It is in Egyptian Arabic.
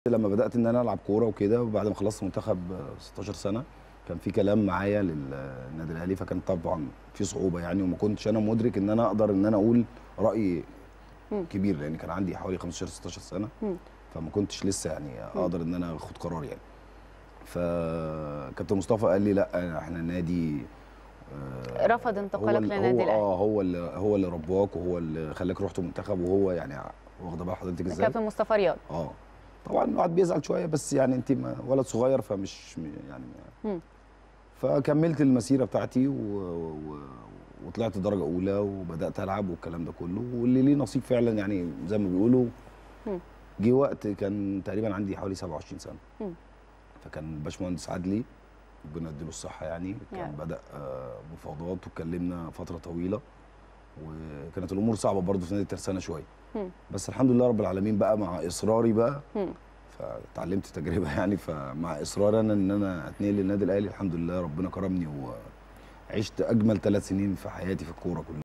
لما بدات ان انا العب كوره وكده وبعد ما خلصت منتخب 16 سنه كان في كلام معايا للنادي الاهلي فكان طبعا في صعوبه يعني وما كنتش انا مدرك ان انا اقدر ان انا اقول راي مم. كبير لان كان عندي حوالي 15 16 سنه مم. فما كنتش لسه يعني اقدر ان انا اخد قرار يعني فكابتن مصطفى قال لي لا احنا النادي آه، رفض هو انتقالك ال- لنادي هو الاهلي اه هو اللي هو اللي رباك وهو اللي خلاك رحت منتخب وهو يعني واخده بال حضرتك ازاي كابتن مصطفى رياض اه طبعا الواحد بيزعل شويه بس يعني انت ما- ولد صغير فمش م- يعني مم. فكملت المسيره بتاعتي و... و... وطلعت درجه اولى وبدات العب والكلام ده كله واللي ليه نصيب فعلا يعني زي ما بيقولوا مم. جه وقت كان تقريبا عندي حوالي 27 سنه مم. فكان الباشمهندس عدلي ربنا يديله الصحه يعني يا كان رب. بدا آه، مفاوضات واتكلمنا فتره طويله وكانت الامور صعبه برضو في نادي الترسانه شويه مم. بس الحمد لله رب العالمين بقى مع اصراري بقى مم. فتعلمت تجربه يعني فمع اصرار انا ان انا اتنقل للنادي الاهلي الحمد لله ربنا كرمني وعشت اجمل ثلاث سنين في حياتي في الكوره كلها